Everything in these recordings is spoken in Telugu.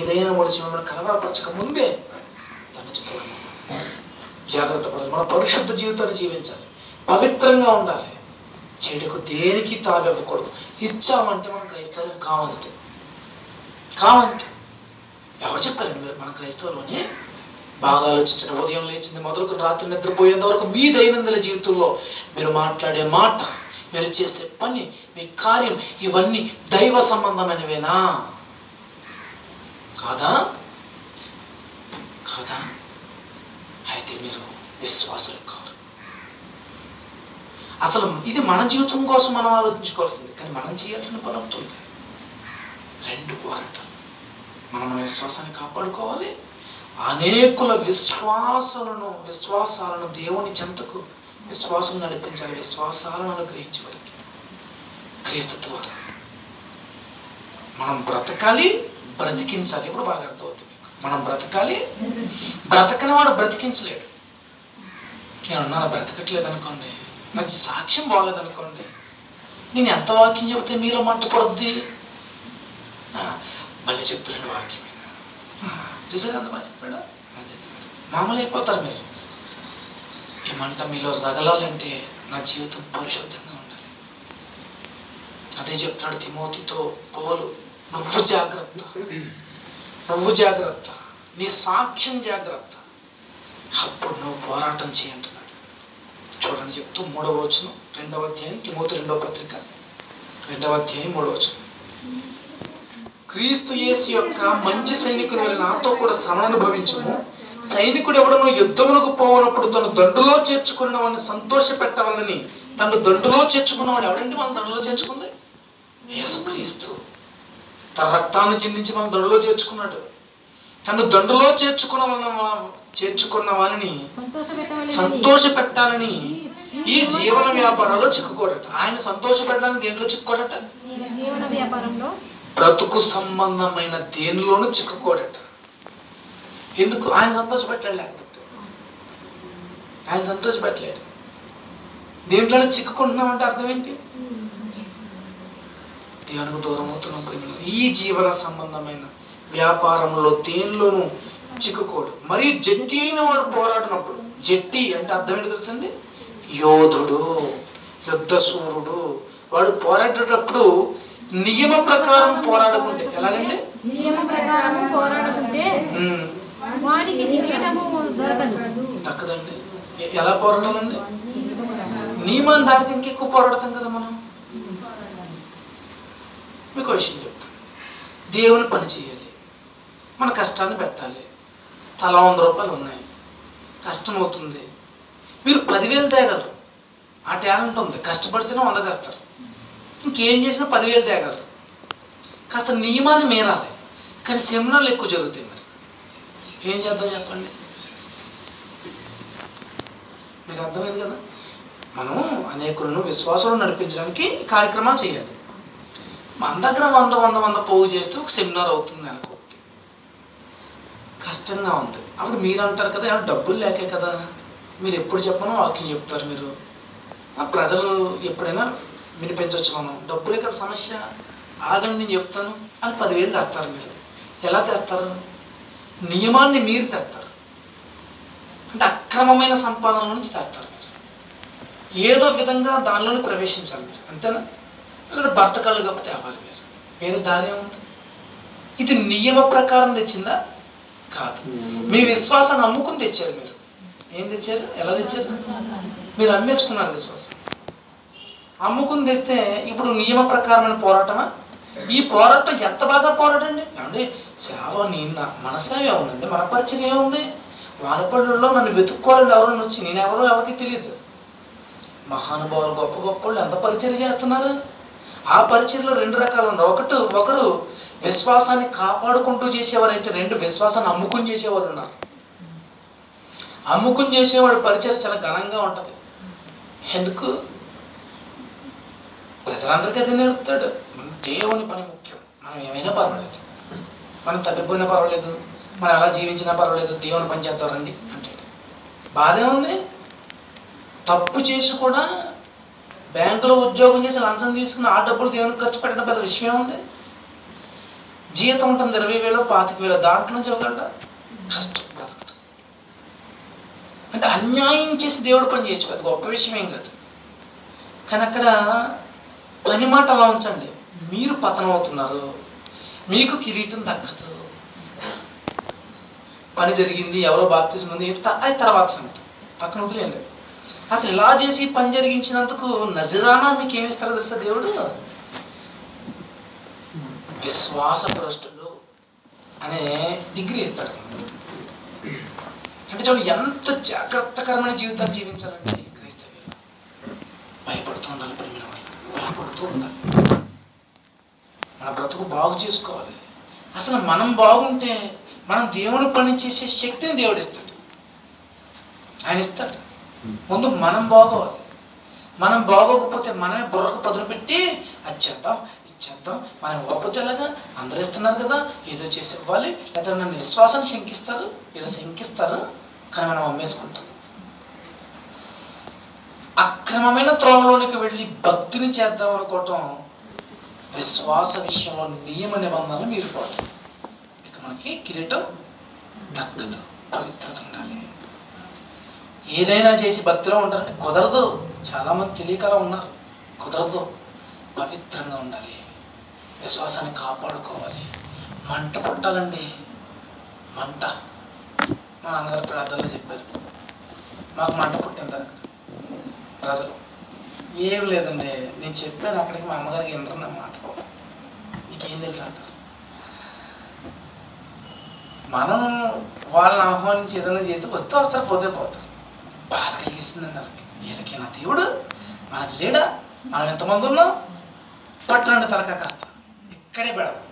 ఏదైనా ఒడిచి మిమ్మల్ని కలవరపరచక ముందే దాని నుంచి దూరం అవ్వాలి. జాగ్రత్త పడాలి మన పరిశుద్ధ జీవితాన్ని జీవించాలి పవిత్రంగా ఉండాలి చెడుకు దేనికి తావివ్వకూడదు ఇచ్చామంటే మన క్రైస్తవం కావంతే కావంతే ఎవరు చెప్పారండి మీరు మన క్రైస్తవులోనే బాగా ఆలోచించిన ఉదయం లేచింది మొదలుకొని రాత్రి నిద్రపోయేంత వరకు మీ దైనందిన జీవితంలో మీరు మాట్లాడే మాట మీరు చేసే పని మీ కార్యం ఇవన్నీ దైవ సంబంధమైనవేనా కాదా కాదా అయితే మీరు విశ్వాసులు కారు అసలు ఇది మన జీవితం కోసం మనం ఆలోచించుకోవాల్సింది కానీ మనం చేయాల్సిన పని అవుతుంది రెండు పోరాటాలు మనం మన విశ్వాసాన్ని కాపాడుకోవాలి అనేకుల విశ్వాసాలను విశ్వాసాలను దేవుని చెంతకు విశ్వాసం నడిపించాలి విశ్వాసాలను అనుగ్రహించడానికి క్రీస్తు ద్వారా మనం బ్రతకాలి బ్రతికించాలి ఇప్పుడు బాగా అర్థమవుతుంది మీకు మనం బ్రతకాలి బ్రతకని వాడు బ్రతికించలేడు నేను అన్నాను బ్రతకట్లేదు అనుకోండి నా సాక్ష్యం బాగలేదు అనుకోండి నేను ఎంత వాక్యం చెబితే మీలో మంట పడుద్ది ఆ, భలే చెప్తున్నాడు వాక్యం ఈయన. ఆ, చూసారు ఎంత బాగా చెప్పాడు అదే మరి. మామూలు అయిపోతారు మీరు ఈ మంట మీలో రగలాలంటే నా జీవితం పరిశుద్ధంగా ఉండాలి అదే చెప్తున్నాడు తిమోతితో పోలు నువ్వు జాగ్రత్త నువ్వు జాగ్రత్త నీ సాక్ష్యం జాగ్రత్త అప్పుడు నువ్వు పోరాటం చేయంటున్నాడు చూడండి చెప్తూ మూడవ వచనం రెండవ అధ్యాయం తిమోతి రెండవ పత్రిక రెండవ అధ్యాయం మూడవ వచనం క్రీస్తు యేసు యొక్క మంచి సైనికుని వలె నాతో కూడా శ్రమ అనుభవించము సైనికుడు ఎవడనో యుద్ధమునకు పోవనప్పుడు తను దండులో చేర్చుకున్నవాడిని సంతోష పెట్టవాలని తను దండులో చేర్చుకున్నవాడు ఎవడండి మనం దండులో చేర్చుకుంది యేసుక్రీస్తు తన రక్తాన్ని చిందించి మనం దండులో చేర్చుకున్నాడు తను దండులో చేర్చుకున్న చేర్చుకున్న వారిని సంతోషపెట్టవలెనని సంతోష పెట్టాలని ఈ జీవన వ్యాపారాల్లో చిక్కుకోడట ఆయన సంతోష పెట్టడానికి దేంట్లో చిక్కుకోడట ఈ జీవన వ్యాపారంలో బ్రతుకు సంబంధమైన దేనిలోనూ చిక్కుకోడట ఎందుకు ఆయన సంతోష పెట్టాడు లేకపోతే ఆయన సంతోష పెట్టలేడు దేంట్లోనే చిక్కుకుంటున్నామంటే అర్థం ఏంటి దేవునికి దూరం అవుతున్నాం ప్రేమలో ఈ జీవన సంబంధమైన వ్యాపారంలో దేనిలోనూ చిక్కుకోడు మరి జట్టి అయిన వాడు పోరాడినప్పుడు జట్టి అంటే అర్థం ఏంటి తెలుసండి యోధుడు యుద్ధ సూర్యుడు వాడు పోరాడేటప్పుడు నియమ ప్రకారం పోరాడుకుంటే ఎలాగండి నియమ ప్రకారము పోరాడుకుంటే ఉమ్, వానికి కిరీటము దొరకదు దక్కదండి ఎ- ఎలా పోరాడాలండి నియమాన్ని దాటితే ఇంకెక్కువ పోరాడతాం కదా మనం మీకు ఒక విషయం చెప్తాను దేవుని పని చేయాలి మన కష్టాన్ని పెట్టాలి తలా వంద రూపాయలు ఉన్నాయి కష్టం అవుతుంది మీరు పదివేలు తేగలరు ఆ టాలెంట్ ఉంది కష్టపడితేనే వంద తెస్తారు ఇంకేం చేసినా పదివేలు తేగలరు కాస్త నియమాన్ని మీరాలి కానీ సెమినార్లు ఎక్కువ జరుగుతాయి మరి ఏం చేద్దాం చెప్పండి మీకు అర్థమైంది కదా మనం అనేకులను విశ్వాసాలు నడిపించడానికి ఈ కార్యక్రమాలు చేయాలి మన దగ్గర వంద వంద వంద పోగు చేస్తే ఒక సెమినార్ అవుతుంది అనుకో కష్టంగా ఉంది అప్పుడు మీరు అంటారు కదా ఏమన్నా డబ్బులు లేకే కదా మీరు ఎప్పుడు చెప్పనో వాక్యం చెప్తారు మీరు ఆ, ప్రజలు ఎప్పుడైనా వినిపించవచ్చు మనం డబ్బులే కదా సమస్య ఆగండి నేను చెప్తాను అని పదివేలు తెస్తారు మీరు ఎలా తెస్తారు నియమాన్ని మీరు తెస్తారు అంటే అక్రమమైన సంపాదన నుంచి తెస్తారు మీరు ఏదో విధంగా దానిలోనే ప్రవేశించాలి మీరు అంతేనా లేదా భర్త కళ్ళు కప్పితే అవ్వాలి మీరు వేరే దారి ఉంది ఇది నియమ ప్రకారం తెచ్చిందా కాదు మీ విశ్వాసాన్ని అమ్ముకుని తెచ్చారు మీరు ఏం తెచ్చారు ఎలా తెచ్చారు మీరు అమ్మేసుకున్నారు విశ్వాసం అమ్ముకుని తెస్తే ఇప్పుడు నియమ ప్రకారమైన పోరాటమా ఈ పోరాటం ఎంత బాగా పోరాటండి ఏమండి సేవ నీ నా- మన సేవ ఏముందండి మన పరిచయం ఏముంది వానపల్లిలో నన్ను వెతుక్కోవాలని ఎవరైనా వచ్చి నేను ఎవరో ఎవరికి తెలియదు మహానుభావులు గొప్ప గొప్ప వాళ్ళు ఎంత పరిచయం చేస్తున్నారు ఆ పరిచయంలో రెండు రకాలు ఉన్నారు ఒకటి ఒకరు విశ్వాసాన్ని కాపాడుకుంటూ చేసేవారైతే రెండు విశ్వాసాన్ని అమ్ముకుని చేసేవారు ఉన్నారు అమ్ముకుని చేసేవాడు పరిచయం చాలా ఘనంగా ఉంటుంది ఎందుకు ప్రజలందరికీ అది నేర్పుతాడు మన దేవుని పని ముఖ్యం మనం ఏమైనా పర్వాలేదు మనం తప్పిపోయినా పర్వాలేదు మనం ఎలా జీవించినా పర్వాలేదు దేవుని పని చేద్దాం రండి అంటాడు బాధే ఉంది తప్పు చేసి కూడా బ్యాంకులో ఉద్యోగం చేసి లంచం తీసుకుని ఆ డబ్బులు దేవునికి ఖర్చు పెట్టడం పెద్ద విషయం ఉంది జీతం ఉంటుంది ఇరవై వేలు పాతిక వేలు దాంట్లో నుంచి ఇవ్వగలడా కష్టం బ్రతకడం అంటే అన్యాయం చేసి దేవుడు పని చేయొచ్చు అది గొప్ప విషయం ఏం కాదు కానీ అక్కడ పని మాట అలా ఉంచండి మీరు పతనం అవుతున్నారు మీకు కిరీటం దక్కదు పని జరిగింది ఎవరో బాప్తిజం ఉంది ఏంటి త- అది తర్వాత సంగతి పక్కన వదిలేయండి అసలు ఇలా చేసి పని జరిగించినందుకు నజరానా మీకు ఏమి ఇస్తారో తెలుసా దేవుడు విశ్వాసభ్రష్టులు అనే డిగ్రీ ఇస్తాడు అంటే చూడండి ఎంత జాగ్రత్తకరమైన జీవితాన్ని జీవించాలంటే ఈ క్రైస్తవ్యంలో భయపడుతూ ఉండాలి ప్రేమిన వాళ్ళు భయపడుతూ ఉండాలి మన బ్రతుకు బాగు చేసుకోవాలి అసలు మనం బాగుంటే మనం దేవుని పని చేసే శక్తిని దేవుడు ఇస్తాడు ఆయన ఇస్తాడు ముందు మనం బాగోవాలి మనం బాగోకపోతే మనమే బుర్రకు పదును పెట్టి అది చేద్దాం ఇది చేద్దాం మనం ఇవ్వకపోతే ఎలాగా అందరు ఇస్తున్నారు కదా ఏదో చేసి ఇవ్వాలి లేదా నన్ను విశ్వాసాన్ని శంకిస్తారు ఇలా శంకిస్తారు కానీ మనం అమ్మేసుకుంటాం అక్రమమైన త్రోవలోనికి వెళ్ళి భక్తిని చేద్దాం అనుకోవటం విశ్వాస విషయంలో నియమ నిబంధనలు మీరిపోవటం ఇక మనకి కిరీటం దక్కదు పవిత్రత ఉండాలి ఏదైనా చేసి భక్తిలో ఉంటారంటే కుదరదు చాలామంది తెలియకలా ఉన్నారు కుదరదు పవిత్రంగా ఉండాలి విశ్వాసాన్ని కాపాడుకోవాలి మంట పుట్టాలండి మంట మా నాన్నగారు ప్రార్థనలో చెప్పారు మాకు మంట పుట్టింది అక్కడ ప్రజలు ఏం లేదండి నేను చెప్పాను అక్కడికి మా అమ్మగారికి వినరు నా మాట నీకేం తెలుసు అంటారు మనం వాళ్ళని ఆహ్వానించి ఏదైనా చేస్తే వస్తే వస్తారు పోతే పోతారు బాధ కలిగిస్తుంది అన్నారు వీళ్ళకి నా దేవుడు మనకి లేడా మనం ఎంతమంది ఉన్నాం పట్టణండి తలక కాస్త ఇక్కడే పెడదాం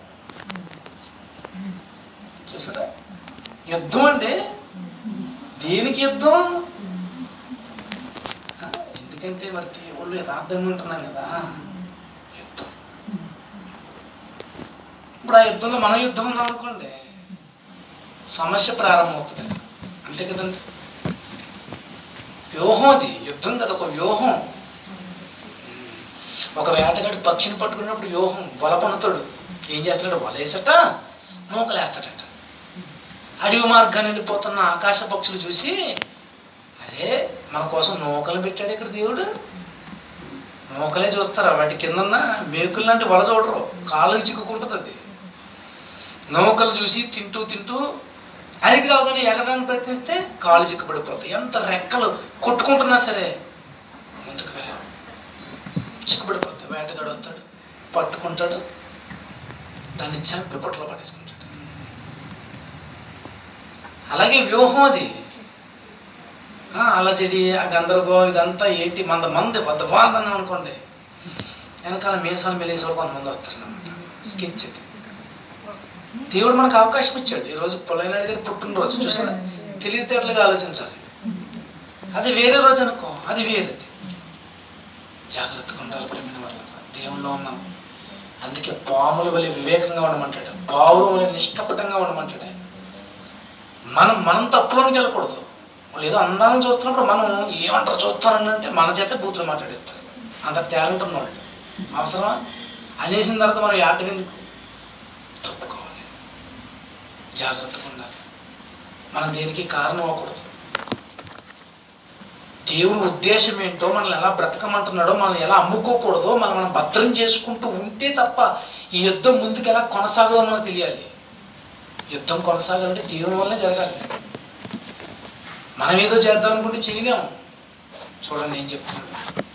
చూసారా యుద్ధం అంటే దేనికి యుద్ధం ఆ, ఎందుకంటే మరి దేవుళ్ళు యథార్థంగా ఉంటున్నాం కదా యుద్ధం ఇప్పుడు ఆ యుద్ధంలో మన యుద్ధం ఉన్నాం అనుకోండి సమస్య ప్రారంభమవుతుంది అంతే కదండి వ్యూహం అది యుద్ధం కదా ఒక వ్యూహం ఒక వేటగాడి పక్షిని పట్టుకున్నప్పుడు వ్యూహం వల పనుతాడు ఏం చేస్తాడు వలేసట నూకలేస్తాడట అడవి మార్గాన్ని వెళ్ళిపోతున్న ఆకాశ పక్షులు చూసి అరే మన కోసం నూకలు పెట్టాడు ఇక్కడ దేవుడు నూకలే చూస్తారా వాటి కింద మేకులు లాంటి వల చూడరు కాళ్ళకి చిక్కుకుంటుంది అది నౌకలు చూసి తింటూ తింటూ అరికి రావగానే ఎగరడానికి ప్రయత్నిస్తే కాళ్ళు చిక్కుపడిపోతాయి ఎంత రెక్కలు కొట్టుకుంటున్నా సరే ముందుకు వెళ్ళాం చిక్కుపడిపోతాయి వేటగాడు వస్తాడు పట్టుకుంటాడు దాన్ని చంపి పొట్టలో పడేసుకుంటాడు అలాగే వ్యూహం అది ఆ, అలజడి ఆ గందరగోళం ఇదంతా ఏంటి మంద మంది వద్ద వాదన అనుకోండి వెనకాల మీసాలు మెలేసి వాళ్ళు కొంతమంది వస్తారు అనమాట స్కెచ్ ఇది దేవుడు మనకు అవకాశం ఇచ్చాడు ఈరోజు పొలైనాడు గారి పుట్టినరోజు చూసారా తెలివితేటలుగా ఆలోచించాలి అది వేరే రోజు అనుకో అది వేరేది జాగ్రత్తగా ఉండాలి ప్రేమిన వల్ల దేవుల్లో ఉన్నాం అందుకే పాముల వలె వివేకంగా ఉండమంటాడు బావురం వలె నిష్కపటంగా ఉండమంటాడు ఆయన. మనం మనం తప్పులోనికి వెళ్ళకూడదు వాళ్ళు ఏదో అందాలను చూస్తున్నప్పుడు మనం ఏమంటారు చూస్తానని అంటే మన చేత బూతులు మాట్లాడిస్తారు అంత టాలెంట్ ఉన్నవాళ్ళు అవసరమా అనేసిన తర్వాత మనం యాటం ఎందుకు తప్పుకోవాలి జాగ్రత్తగా ఉండాలి మనం దేనికి కారణం అవ్వకూడదు దేవుని ఉద్దేశం ఏంటో మనల్ని ఎలా బ్రతకమంటున్నాడో మనం ఎలా అమ్ముకోకూడదో మనం మనం భద్రం చేసుకుంటూ ఉంటే తప్ప ఈ యుద్ధం ముందుకు ఎలా కొనసాగదో మనకు తెలియాలి యుద్ధం కొనసాగాలంటే దేవుని వల్లనే జరగాలి మనం ఏదో చేద్దాం అనుకుంటే చేయలేము చూడండి ఏం చెప్తున్నాడు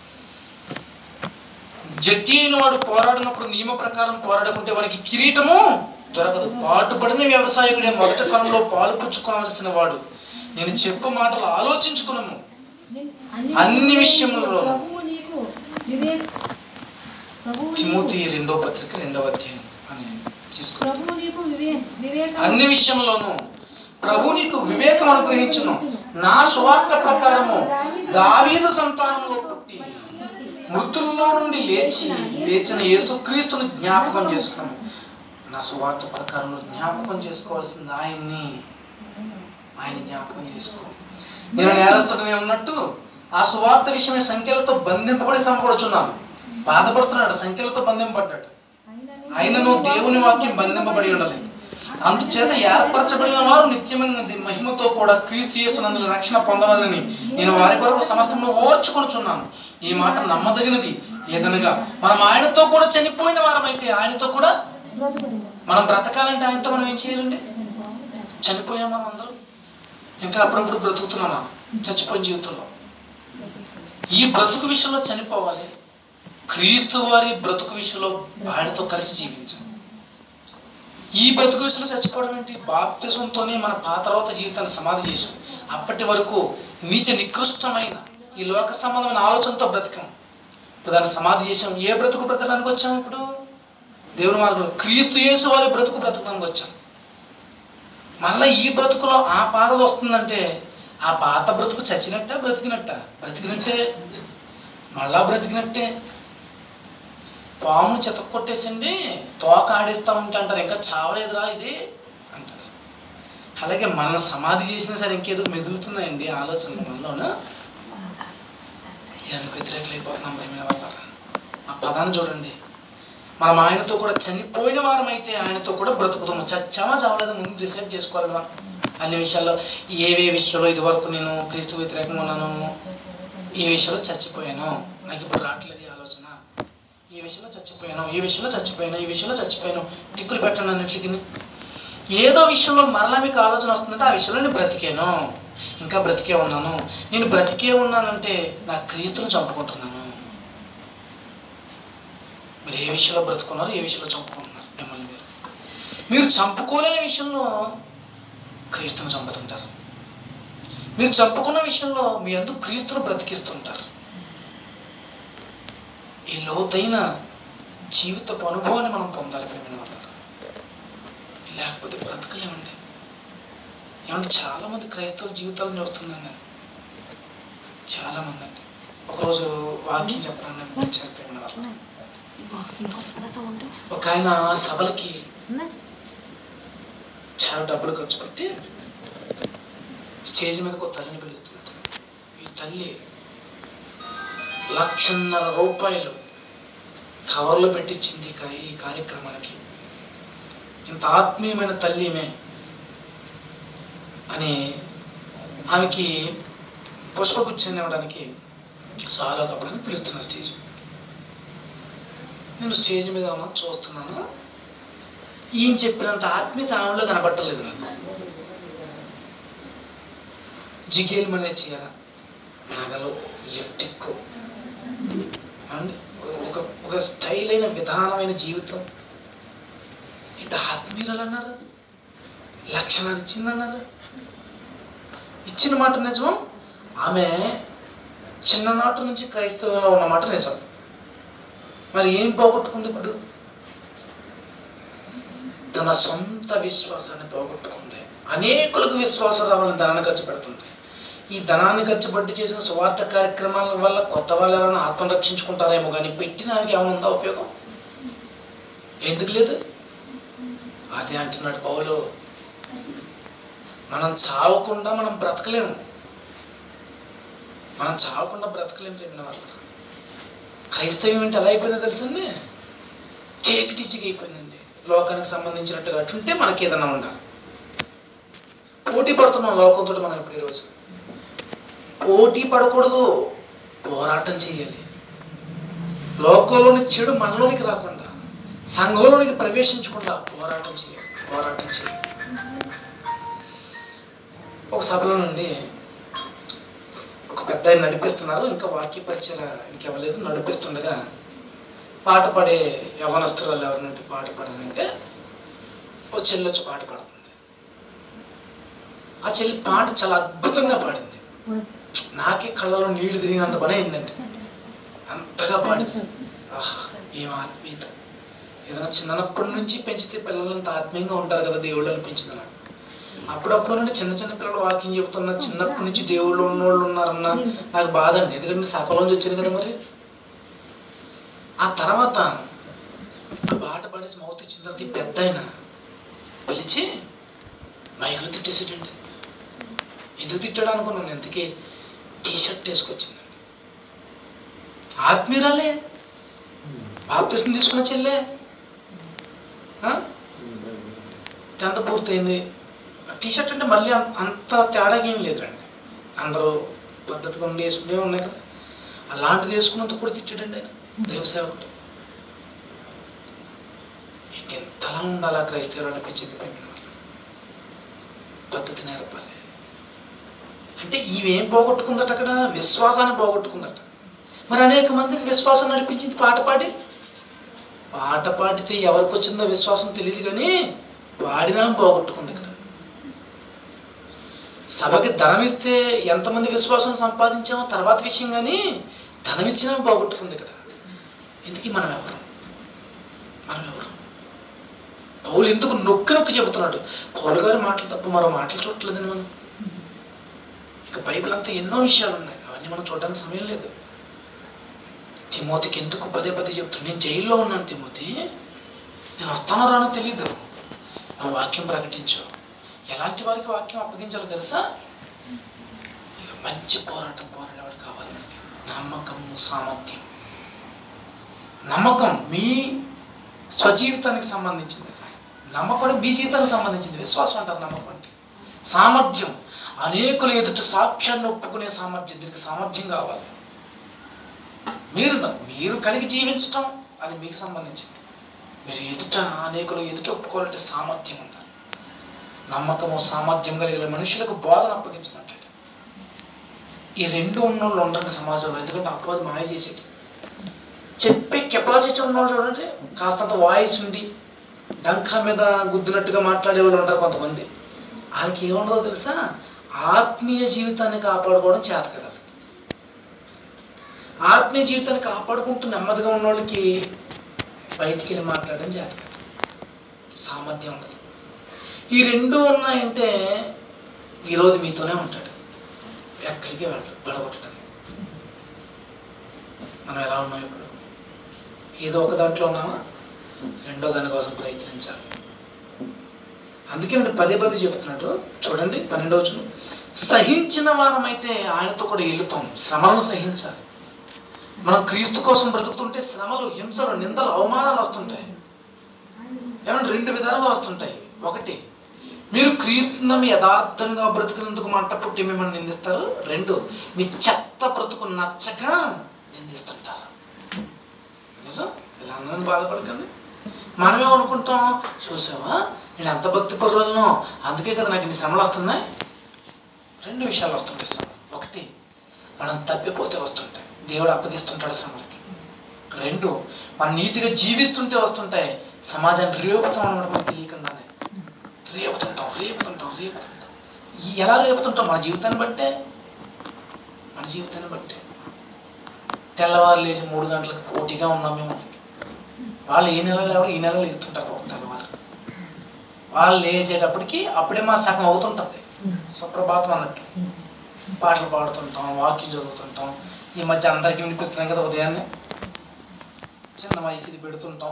జడ్జి అయిన వాడు పోరాడినప్పుడు నియమ ప్రకారం పోరాడుకుంటే వానికి కిరీటము దొరకదు పాటుపడిన వ్యవసాయకుడే మొదటి ఫలంలో పాలు పుచ్చుకోవలసిన వాడు నేను చెప్పు మాటలు ఆలోచించుకున్నాను అన్ని విషయములలో ప్రభువు నీకు వివేక్ ప్రభువు నీకు- తిమోతి రెండో పత్రిక రెండవ అధ్యాయం అని తీసుకో ప్రభువు నీకు వివే వివేకం అన్ని విషయంలోనూ ప్రభు నీకు వివేకం అనుగ్రహించును నా సువార్త ప్రకారము దావీదు సంతానంలో పుట్టి మృతుల్లో నుండి లేచి లేచిన యేసుక్రీస్తును జ్ఞాపకం చేసుకున్నాము నా సువార్త ప్రకారం జ్ఞాపకం చేసుకోవాల్సింది ఆయన్ని ఆయన జ్ఞాపకం చేసుకో నేను నేరస్తుడనే ఉన్నట్టు ఆ సువార్త విషయమే సంఖ్యలతో బంధింపబడి చంపబడుచున్నాను బాధపడుతున్నాడు సంఖ్యలతో బంధింపడ్డాడు అయినను దేవుని వాక్యం బంధింపబడి ఉండలేదు అందుచేత ఏర్పరచబడిన వారు నిత్యమైన మహిమతో కూడా క్రీస్తు యేసునందు రక్షణ పొందవాలని నేను వారి కొరకు సమస్తము ఓర్చుకొనుచున్నాను ఈ మాట నమ్మదగినది ఏదనగా మనం ఆయనతో కూడా చనిపోయిన వారమైతే ఆయనతో కూడా బ్రతుకుదు మనం బ్రతకాలంటే ఆయనతో మనం ఏం చేయాలండి చనిపోయాం మనం అందరం ఇంకా అప్పుడప్పుడు బ్రతుకుతున్నామా చచ్చిపోయిన జీవితంలో ఈ బ్రతుకు విషయంలో చనిపోవాలి క్రీస్తు వారి బ్రతుకు విషయంలో ఆయనతో కలిసి జీవించాలి ఈ బ్రతుకు విషయంలో చచ్చిపోవడం ఏంటి బాప్తిజంతోనే మన పాతరోత జీవితాన్ని సమాధి చేసాం అప్పటి వరకు నీచ నికృష్టమైన ఈ లోక సంబంధమైన ఆలోచనతో బ్రతికాం ఇప్పుడు దాన్ని సమాధి చేసాం ఏ బ్రతుకు బ్రతకడానికి వచ్చాం ఇప్పుడు దేవుని మార్గంలో క్రీస్తు యేసు వారి బ్రతుకు బ్రతకడానికి వచ్చాం మళ్ళీ ఈ బ్రతుకులో ఆ పాతది వస్తుందంటే ఆ పాత బ్రతుకు చచ్చినట్ట బ్రతికినట్ట బ్రతికినట్టే మళ్ళా బ్రతికినట్టే పాము చెత్త కొట్టేసింది తోక ఆడిస్తా ఉంటే అంటారు ఇంకా చావలేదురా ఇది అంటారు అలాగే మన సమాధి చేసినా సరే ఇంకేదో మెదులుతున్నాయండి ఆలోచనలు మనలోన దానికి వ్యతిరేకలైపోతున్నాం ప్రేమైన వాళ్ళ ఆ పదాన్ని చూడండి మనం ఆయనతో కూడా చనిపోయిన వారం అయితే ఆయనతో కూడా బ్రతుకుతాము చచ్చామా చావలేదు ముందు డిసైడ్ చేసుకోవాలి మనం అన్ని విషయాల్లో ఏవే విషయంలో ఇదివరకు నేను క్రీస్తు వ్యతిరేకంగా ఉన్నాను ఈ విషయంలో చచ్చిపోయాను నాకు ఇప్పుడు రావట్లేదు ఈ ఆలోచన ఈ విషయంలో చచ్చిపోయాను ఈ విషయంలో చచ్చిపోయాను ఈ విషయంలో చచ్చిపోయాను టిక్కులు పెట్టండి అన్నిటికి ఏదో విషయంలో మరలా మీకు ఆలోచన వస్తుందంటే ఆ విషయంలో నేను బ్రతికాను ఇంకా బ్రతికే ఉన్నాను నేను బ్రతికే ఉన్నానంటే నా క్రీస్తుని చంపుకుంటున్నాను మీరు ఏ విషయంలో బ్రతుకున్నారు ఏ విషయంలో చంపుకుంటున్నారు మిమ్మల్ని మీరు మీరు చంపుకోలేని విషయంలో క్రీస్తుని చంపుతుంటారు మీరు చంపుకున్న విషయంలో మీ అందుకు క్రీస్తును బ్రతికిస్తుంటారు ఈ లోతైన జీవితపు అనుభవాన్ని మనం పొందాలి ప్రేమైన వాళ్ళ లేకపోతే బ్రతకలేమండి ఏమంటే చాలా మంది క్రైస్తవ జీవితాలను చూస్తున్నాను నేను చాలా మంది అండి ఒకరోజు వాక్యం చెప్పడానికి నేను పిలిచారు ప్రేమైన వాళ్ళ ఒక ఆయన సభలకి చాలా డబ్బులు ఖర్చు పెట్టి స్టేజ్ మీదకి ఒక తల్లిని పిలుస్తున్నాడు ఈ తల్లి లక్షన్నర రూపాయలు కవర్లో పెట్టించింది ఈ కా- ఈ కార్యక్రమానికి ఇంత ఆత్మీయమైన తల్లి ఈమె అని ఆమెకి పుష్పగుచ్చాన్ని ఇవ్వడానికి చాలా కప్పడానికి పిలుస్తున్నారు స్టేజ్ మీద నేను స్టేజ్ మీద ఉన్నా చూస్తున్నాను ఈయన చెప్పినంత ఆత్మీయత ఆమెలో కనబట్టలేదు నాకు జిగేల్మనే చీర నగలు లిఫ్టిక్ అండ్ ఒక ఒక స్టైల్ అయిన విధానమైన జీవితం ఏంటి ఆత్మీయురాలు అన్నారు లక్షణాలు ఇచ్చిందన్నారు ఇచ్చిన మాట నిజం ఆమె చిన్ననాటి నుంచి క్రైస్తవంలో ఉన్నమాట నిజం మరి ఏం పోగొట్టుకుంది ఇప్పుడు తన సొంత విశ్వాసాన్ని పోగొట్టుకుంది అనేకులకు విశ్వాసం రావాలని ధనాన్ని ఖర్చు పెడుతుంది ఈ ధనాన్ని ఖర్చు పెట్టి చేసిన స్వార్థ కార్యక్రమాల వల్ల కొత్త వాళ్ళు ఎవరైనా ఆత్మను రక్షించుకుంటారేమో కానీ పెట్టిన దానికి ఏమైనా ఉందా ఉపయోగం ఎందుకు లేదు అదే అంటున్నాడు పౌలు మనం చావకుండా మనం బ్రతకలేము మనం చావకుండా బ్రతకలేము ప్రేమిన వాళ్ళు క్రైస్తవం ఏంటి ఎలా అయిపోయిందో తెలుసండి టేక్ టీచింగ్ అయిపోయిందండి లోకానికి సంబంధించినట్టుగా అటుంటే మనకి ఏదైనా ఉండాలి పోటీ పడుతున్నాం లోకంతో మనం ఇప్పుడు ఈరోజు పోటీ పడకూడదు పోరాటం చేయాలి లోకంలోని చెడు మనలోనికి రాకుండా సంఘంలోనికి ప్రవేశించకుండా పోరాటం చేయాలి పోరాటం చేయాలి ఒక సభలో నుండి ఒక పెద్ద ఆయన నడిపిస్తున్నారు ఇంకా వాక్య పరిచయం ఇంకెవ్వలేదు నడిపిస్తుండగా పాట పాడే యవనస్తురాలు ఎవరినంటే పాట పాడాలంటే ఓ చెల్లి వచ్చి పాట పాడుతుంది ఆ చెల్లి పాట చాలా అద్భుతంగా పాడింది నాకే కళ్ళలో నీళ్లు తిరిగినంత పని అయిందండి అంతగా పాడింది ఆహా ఏం ఆత్మీయత ఏదైనా చిన్నప్పటి నుంచి పెంచితే పిల్లలంతా ఆత్మీయంగా ఉంటారు కదా దేవుళ్ళు అనిపించింది నాకు అప్పుడప్పుడు నుండి చిన్న చిన్న పిల్లలు వాకింగ్ చెబుతున్న చిన్నప్పటి నుంచి దేవుళ్ళు ఉన్నోళ్ళు ఉన్నారన్న నాకు బాధ అండి ఎందుకంటే సకలం వచ్చాను కదా మరి ఆ తర్వాత ఆ పాట పాడేసి మౌత్ ఇచ్చిన తర్వాత ఈ పెద్ద ఆయన పిలిచి మైకులు తిట్టేసాడండి ఎందుకు తిట్టాడు అనుకున్నాను ఎందుకే టీ షర్ట్ వేసుకొచ్చిందండి ఆత్మీయురాలే బాప్తిస్మ తీసుకున్న చెల్లె టెన్త్ పూర్తయింది టీ షర్ట్ అంటే మళ్ళీ అంత అంత తేడాగా ఏం లేదురండి అందరూ పద్ధతిగా ఉండి వేసుకునే ఉన్నాయి కదా అలాంటిది వేసుకున్నంత కూడా తిట్టాడండి ఆయన దేవసేవకుడు ఏంటి ఎంతలా ఉండాలా క్రైస్తవులు అనిపించింది ప్రేమ పద్ధతి నేర్పాలి అంటే ఇవేం పోగొట్టుకుందట అక్కడ విశ్వాసాన్ని పోగొట్టుకుందట మరి అనేక మందికి విశ్వాసం నడిపించింది పాట పాడి పాట పాడితే ఎవరికి వచ్చిందో విశ్వాసం తెలియదు కానీ పాడినా పోగొట్టుకుంది ఇక్కడ సభకి ధనం ఇస్తే ఎంతమంది విశ్వాసం సంపాదించామో తర్వాత విషయం కానీ ధనం ఇచ్చినా పోగొట్టుకుంది ఇక్కడ ఇందుకీ మనం ఎవరు మనం ఎవరు పౌలు ఎందుకు నొక్కి నొక్కి చెబుతున్నాడు పౌలు గారి మాటలు తప్ప మరో మాటలు చూడట్లేదని మనం ఇక బైబిల్ అంతా ఎన్నో విషయాలు ఉన్నాయి అవన్నీ మనం చూడడానికి సమయం లేదు తిమోతికి ఎందుకు పదే పదే చెప్తున్నాను నేను జైల్లో ఉన్నాను తిమోతి నేను వస్తానో రానో తెలీదు నువ్వు వాక్యం ప్రకటించు ఎలాంటి వారికి వాక్యం అప్పగించాలో తెలుసా ఇక మంచి పోరాటం పోరాడేవాడు కావాలి మనకి నమ్మకము సామర్థ్యం నమ్మకం మీ స్వజీవితానికి సంబంధించింది నమ్మకం మీ జీవితానికి సంబంధించింది విశ్వాసం అంటారు నమ్మకం అంటే సామర్థ్యం అనేకుల ఎదుట సాక్ష్యాన్ని ఒప్పుకునే సామర్థ్యం దీనికి సామర్థ్యం కావాలి మీరు మీరు కలిగి జీవించటం అది మీకు సంబంధించింది మీరు ఎదుట అనేకులు ఎదుట ఒప్పుకోవాలంటే సామర్థ్యం ఉండాలి నమ్మకము సామర్థ్యం కలిగిన మనుషులకు బోధన అప్పగించమంటాడు ఈ రెండు ఉన్నోళ్ళు ఉండరు సమాజంలో ఎందుకంటే అపవాది మాయ చేసేది చెప్పే కెపాసిటీ ఉన్నవాళ్ళు చూడండి కాస్తంత వాయిస్ ఉండి డంకా మీద గుద్దినట్టుగా మాట్లాడే వాళ్ళు ఉంటారు కొంతమంది వాళ్ళకి ఏముండదో తెలుసా ఆత్మీయ జీవితాన్ని కాపాడుకోవడం చేత కదా వాళ్ళకి. ఆత్మీయ జీవితాన్ని కాపాడుకుంటూ నెమ్మదిగా ఉన్న వాళ్ళకి బయటికి వెళ్ళి మాట్లాడడం చేత కదా సామర్థ్యం ఉండదు ఈ రెండు ఉన్నాయంటే విరోధి మీతోనే ఉంటాడు ఎక్కడికి వెళ్ళడు పడగొట్టడానికి మనం ఎలా ఉన్నాం ఇప్పుడు ఏదో ఒక దాంట్లో ఉన్నామా రెండో దాని కోసం ప్రయత్నించాలి అందుకే అంటే పదే పదే చెబుతున్నాడు చూడండి పన్నెండవ వచనం సహించిన వారమైతే ఆయనతో కూడా వెళుతాం శ్రమలను సహించాలి మనం క్రీస్తు కోసం బ్రతుకుతుంటే శ్రమలు హింసలు నిందలు అవమానాలు వస్తుంటాయి ఏమంటే రెండు విధాలుగా వస్తుంటాయి ఒకటి మీరు క్రీస్తున్న మీ యథార్థంగా బ్రతుకునేందుకు మంట పుట్టి మిమ్మల్ని నిందిస్తారు రెండు మీ చెత్త బ్రతుకు నచ్చక నిందిస్తుంటారు నిజం ఇలా అందరం బాధపడకండి మనమే అనుకుంటాం చూసావా నేను ఎంత భక్తి పరులను అందుకే కదా నాకు ఇన్ని శ్రమలు వస్తున్నాయి రెండు విషయాలు వస్తుంటాయి శ్రమలు ఒకటి మనం తప్పిపోతే వస్తుంటాయి దేవుడు అప్పగిస్తుంటాడు శ్రమలకి రెండు మనం నీతిగా జీవిస్తుంటే వస్తుంటాయి సమాజాన్ని రేపుతాం అనమాట మనకు తెలియకుండానే రేపుతుంటాం రేపుతుంటాం రేపుతుంటాం ఈ ఎలా రేపుతుంటాం మన జీవితాన్ని బట్టే మన జీవితాన్ని బట్టే తెల్లవారు లేచి మూడు గంటలకు పోటీగా ఉన్నాం మేము వాళ్ళకి వాళ్ళు ఈ నెల లేవరు ఈ నెల లేస్తుంటారు తెల్లవారు వాళ్ళు లేచేటప్పటికి అప్పుడే మా సగం అవుతుంటుంది సుప్రభాతం అన్నట్టు పాటలు పాడుతుంటాం వాక్యం చదువుతుంటాం ఈ మధ్య అందరికీ వినిపిస్తున్నాం కదా ఉదయాన్నే చిన్న మైకి ఇది పెడుతుంటాం